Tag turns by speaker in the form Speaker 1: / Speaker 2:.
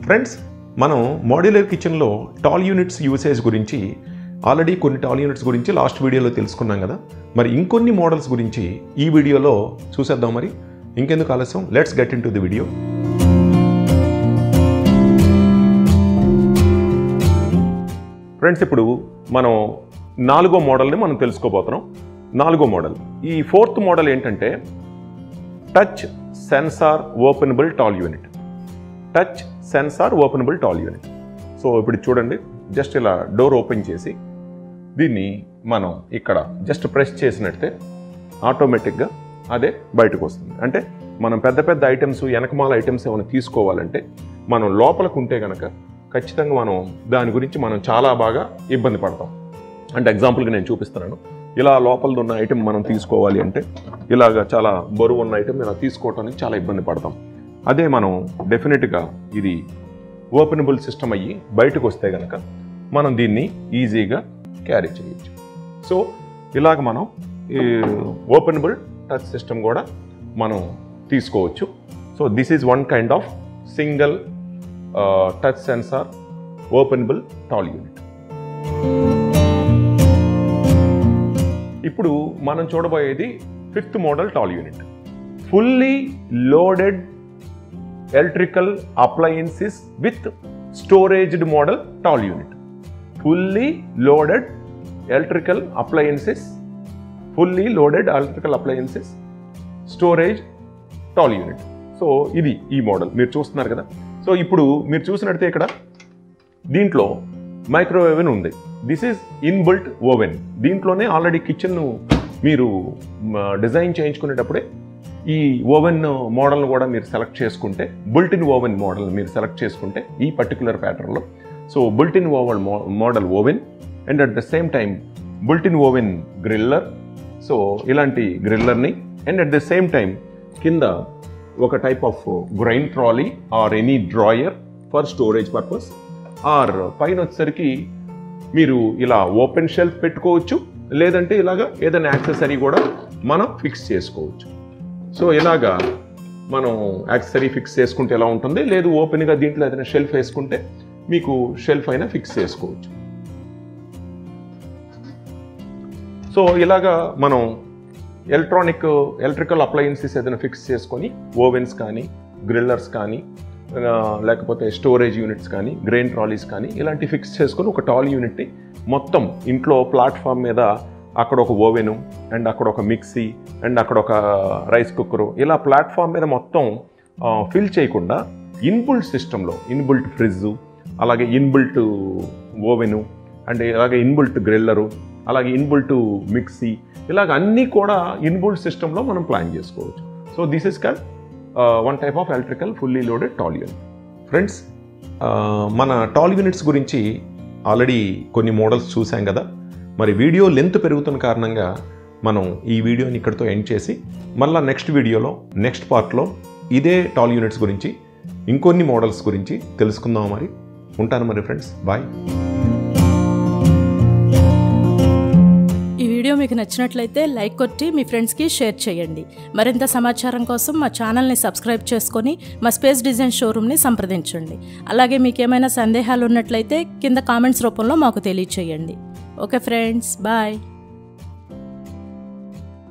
Speaker 1: friends మనం modular కిచెన్లో tall units usage గురించి ఆల్రెడీ కొన్ని టాల్ యూనిట్స్ గురించి లాస్ట్ వీడియోలో తెలుసుకున్నాం కదా మరి ఇంకొన్ని మోడల్స్ గురించి ఈ వీడియోలో చూసేద్దాం మరి ఇంకెందుకు ఆలస్యం let's get into the video friends ఇప్పుడు మనం నాలుగో మోడల్ని మనం తెలుసుకోబోతున్నాం నాలుగో మోడల్ ఈ ఫోర్త్ మోడల్ ఏంటంటే touch sensor openable tall unit touch sensor openable tall unit so ఇప్పుడు చూడండి జస్ట్ ఇలా డోర్ ఓపెన్ చేసి దీన్ని మనం ఇక్కడ జస్ట్ ప్రెస్ చేసినట్టే ఆటోమేటిక్గా అదే బయటకు వస్తుంది అంటే మనం పెద్ద పెద్ద ఐటమ్స్ వెనకమాల ఐటమ్స్ ఏమైనా తీసుకోవాలంటే మనం లోపలికి ఉంటే కనుక ఖచ్చితంగా మనం దాని గురించి మనం చాలా బాగా ఇబ్బంది పడతాం అంటే ఎగ్జాంపుల్గా నేను చూపిస్తున్నాను ఇలా లోపలది ఉన్న ఐటెం మనం తీసుకోవాలి అంటే ఇలాగ చాలా బరువు ఉన్న ఐటెం ఇలా తీసుకోవటానికి చాలా ఇబ్బంది పడతాం అదే మనం డెఫినెట్గా ఇది ఓపెనబుల్ సిస్టమ్ అయ్యి బయటకు వస్తే కనుక మనం దీన్ని ఈజీగా క్యారీ చేయొచ్చు సో ఇలాగ మనం ఈ ఓపెనబుల్ టచ్ సిస్టమ్ కూడా మనం తీసుకోవచ్చు so this is one kind of single touch sensor openable tall unit ఇప్పుడు మనం చూడబోయేది fifth model tall unit fully loaded electrical appliances with storaged model tall unit fully loaded electrical appliances fully loaded electrical appliances storage tall unit so ఇది ఈ model మీరు చూస్తున్నారు కదా so ఇప్పుడు మీరు చూసినట్టే ఇక్కడ దీంట్లో మైక్రోవేవ్ అని ఉంది దిస్ ఈజ్ ఇన్బుల్ట్ ఓవెన్ దీంట్లోనే ఆల్రెడీ కిచెన్ మీరు డిజైన్ చేయించుకునేటప్పుడే ఈ ఓవెన్ మోడల్ను కూడా మీరు సెలెక్ట్ చేసుకుంటే బుల్టిన్ ఓవెన్ మోడల్ మీరు సెలెక్ట్ చేసుకుంటే ఈ పర్టికులర్ ప్యాటర్న్లో so built in oven model oven and at the same time built in oven griller so ఇలాంటి గ్రిల్లర్ని and at the same time కింద ఒక type of grain trolley or any drawer for storage purpose or పైన వచ్చేసరికి మీరు ఇలా open shelf పెట్టుకోవచ్చు లేదంటే ఇలాగా ఏదైనా యాక్సెసరీ కూడా మనం ఫిక్స్ చేసుకోవచ్చు సో ఇలాగా మనం యాక్సెసరీ ఫిక్స్ చేసుకుంటే ఎలా ఉంటుంది లేదు ఓపెన్గా దీంట్లో ఏదైనా షెల్ఫ్ వేసుకుంటే మీకు షెల్ఫ్ అయినా ఫిక్స్ చేసుకోవచ్చు సో ఇలాగా మనం ఎలక్ట్రానిక్ ఎలక్ట్రికల్ అప్లయన్సెస్ ఏదైనా ఫిక్స్ చేసుకొని ఓవెన్స్ కానీ గ్రిల్లర్స్ కానీ ఆ, లేకపోతే స్టోరేజ్ యూనిట్స్ కానీ గ్రెయిన్ ట్రాలీస్ కానీ ఇలాంటి ఫిక్స్ చేసుకొని ఒక టాల్ యూనిట్ని మొత్తం ఇంట్లో ప్లాట్ఫామ్ మీద అక్కడ ఒక ఓవెను అండ్ అక్కడ ఒక మిక్సీ అండ్ అక్కడ ఒక రైస్ కుక్కరు ఇలా ప్లాట్ఫామ్ మీద మొత్తం ఫిల్ చేయకుండా ఇన్బుల్ట్ సిస్టంలో ఇన్బుల్ట్ ఫ్రిడ్జ్ అలాగే ఇన్బుల్ట్ ఓవెను అండ్ అలాగే ఇన్బుల్ట్ గ్రిల్లరు అలాగే ఇన్బుల్ట్ మిక్సీ ఇలాగ అన్నీ కూడా ఇన్బుల్ట్ సిస్టంలో మనం ప్లాన్ చేసుకోవచ్చు so this is call one type of electrical fully loaded tall unit friends మన టాల్ యూనిట్స్ గురించి ఆల్రెడీ కొన్ని మోడల్స్ చూసాం కదా మరి వీడియో లెంత్ పెరుగుతున్న కారణంగా మనం ఈ వీడియోని ఇక్కడితో ఎండ్ చేసి మళ్ళీ నెక్స్ట్ వీడియోలో నెక్స్ట్ పార్ట్లో ఇదే టాల్ యూనిట్స్ గురించి ఇంకొన్ని మోడల్స్ గురించి తెలుసుకుందాం మరి ఉంటాను మరి ఫ్రెండ్స్ బాయ్
Speaker 2: ఈ వీడియో మీకు నచ్చినట్లయితే లైక్ కొట్టి మీ ఫ్రెండ్స్కి షేర్ చేయండి మరింత సమాచారం కోసం మా ఛానల్ని సబ్స్క్రైబ్ చేసుకొని మా స్పేస్ డిజైన్ షోరూమ్ని సంప్రదించండి అలాగే మీకు ఏమైనా సందేహాలు ఉన్నట్లయితే కింద కామెంట్స్ రూపంలో మాకు తెలియచేయండి ఓకే ఫ్రెండ్స్ బాయ్